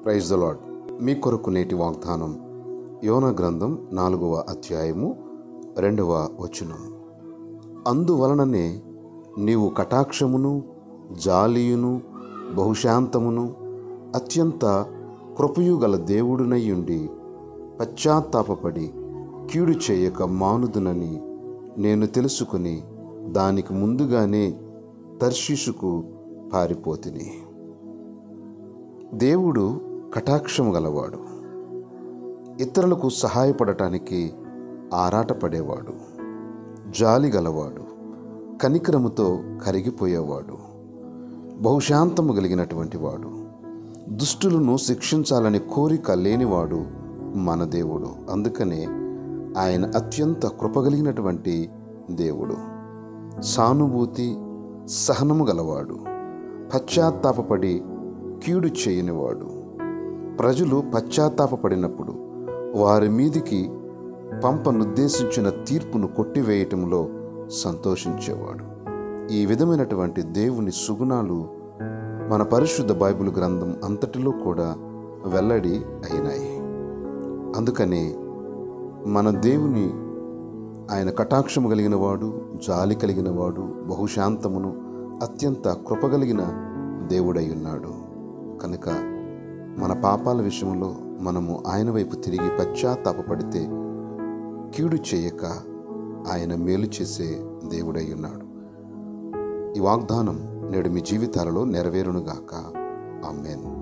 praise the lord మీ కొరకు నేటి వాగ్దానం యోన గ్రంథం నాలుగవ అధ్యాయము రెండవ వచనం అందువలననే నీవు కటాక్షమును జాలియును బహుశాంతమును అత్యంత కృపయు గల దేవుడునయ్యుండి పశ్చాత్తాపపడి కీడు చేయక మానుదునని నేను తెలుసుకుని దానికి ముందుగానే తర్షీషుకు పారిపోతిని దేవుడు కటాక్షము గలవాడు ఇతరులకు సహాయపడటానికి ఆరాటపడేవాడు జాలి గలవాడు కనికరముతో కరిగిపోయేవాడు బహుశాంతము కలిగినటువంటి వాడు దుష్టులను శిక్షించాలని కోరిక లేనివాడు మన దేవుడు అందుకనే ఆయన అత్యంత కృపగలిగినటువంటి దేవుడు సానుభూతి సహనము గలవాడు పశ్చాత్తాపపడి కీడు చేయనివాడు ప్రజలు పశ్చాత్తాపపడినప్పుడు వారి మీదికి పంపనుద్దేశించిన తీర్పును కొట్టివేయటంలో సంతోషించేవాడు ఈ విధమైనటువంటి దేవుని సుగుణాలు మన పరిశుద్ధ బైబిల్ గ్రంథం అంతటిలో కూడా వెల్లడి అయినాయి అందుకనే మన దేవుని ఆయన కటాక్షము కలిగిన వాడు జాలి కలిగిన వాడు బహుశాంతమును అత్యంత కృపగలిగిన దేవుడై ఉన్నాడు కనుక మన పాపాల విషయంలో మనము ఆయన వైపు తిరిగి పశ్చాత్తాపపడితే కీడు చేయక ఆయన మేలు చేసే దేవుడై ఉన్నాడు ఈ వాగ్దానం నేడు మీ జీవితాలలో నెరవేరునుగాక ఆమెన్